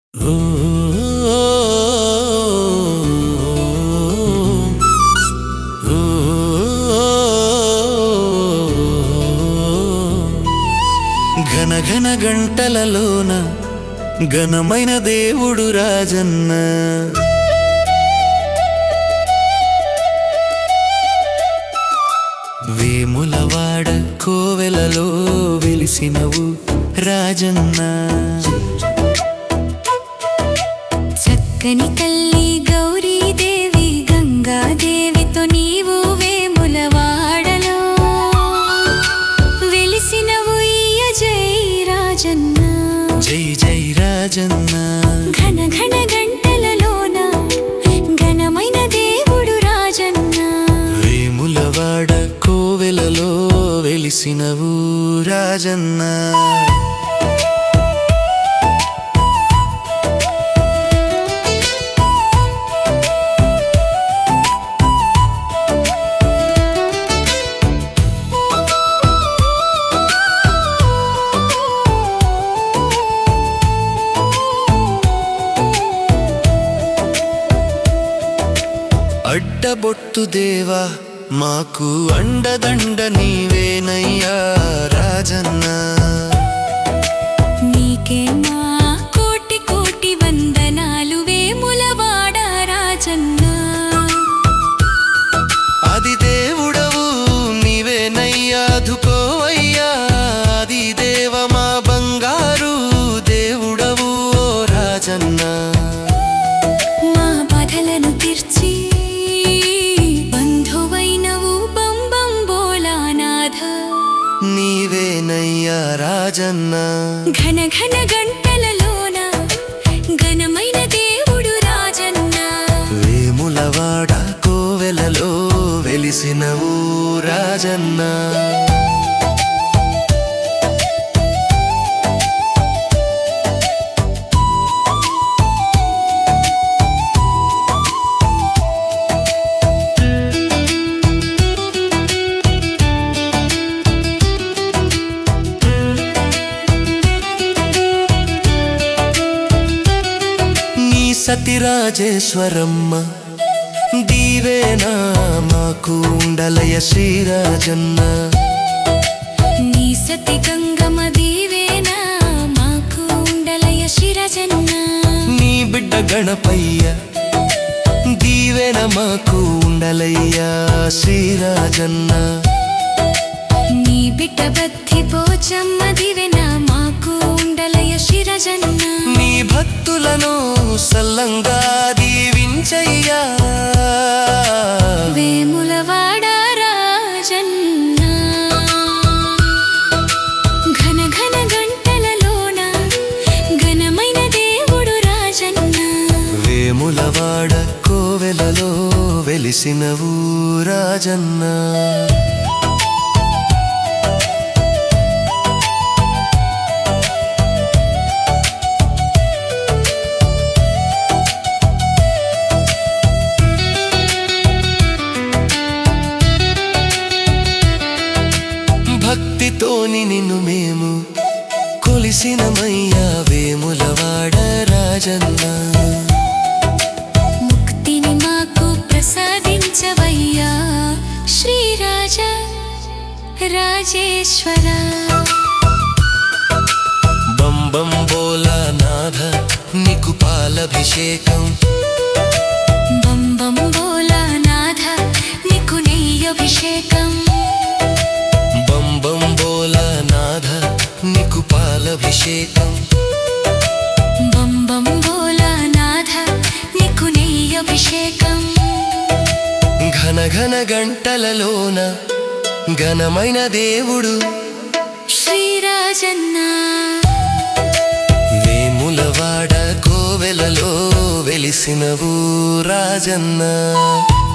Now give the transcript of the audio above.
ఘన ఘన గంటలలోన ఘనమైన దేవుడు రాజన్న వేములవాడ కోవెలలో వెలిసినవు రాజన్న చక్కని తల్లి గౌరీదేవి గంగాదేవితో నీవు వేములవాడలో వెలిసిన ఉయ్య జై రాజన్న జై జై రాజన్న ఘన ఘన గంటలలోన ఘనమైన దేవుడు రాజన్న వేములవాడ కోవెలలో వెలిసినవు రాజన్న అడ్డబొట్టు దేవా మాకు అండదండ నీవేనయ్యా రాజన్న నీకే మా కోటి కోటి వందనాలు వేములవాడ రాజన్న అది దేవుడవు నీవేనయ్యా ధుకోవయ్యా అది దేవ మా బంగారు దేవుడవు ఓ రాజన్న మా బాధలను తీర్చి బంధువైనవు బంబం బోలానాథ నీవేనయ్యా రాజన్న ఘన ఘన గంటలలోన ఘనమైన దేవుడు రాజన్న వేములవాడ కోవెలలో వెలిసినవు రాజన్న నీ సతిరాజేశ్వరమ్మ దీవేనా మాకు ఉండలయ శ్రీరాజన్న నీ సతి గంగమ దీవేనా మాకు ఉండలయ శిరజన్న నీ బిడ్డ గణపయ్య దీవెన మాకు ఉండలయ్యా శ్రీరాజన్న నీ బిడ్డ బద్ధి పోచమ్మ దీవెనా మాకు ఉండలయ శిరజన్న నీ భక్తులను సల్లంగా దీవించయ్యా వేములవాడ రాజన్న ఘన ఘన గంటలలోన ఘనమైన దేవుడు రాజన్న వేములవాడ కోవెలలో వెలిసినవు రాజన్న భక్తితోని నిన్ను మేము కొలిసినమయ్యా వేములవాడ రాజన్న ముక్తిని మాకు ప్రసాదించవయ్యా శ్రీరాజ రాజేశ్వర బంబం బోలా నాథ నీకు పాలభిషేకం బంబం బోలా నాథ నీకు నెయ్యభిషేకం బంబం బోలా నాథ నీకు పాలభిషేకం బంబం బోలా నాథ నీకు నెయ్యభిషేకం ఘన ఘన గంటలలోన ఘనమైన దేవుడు శ్రీరాజన్న వేములవాడ కోవెలలో వెలిసినవు రాజన్న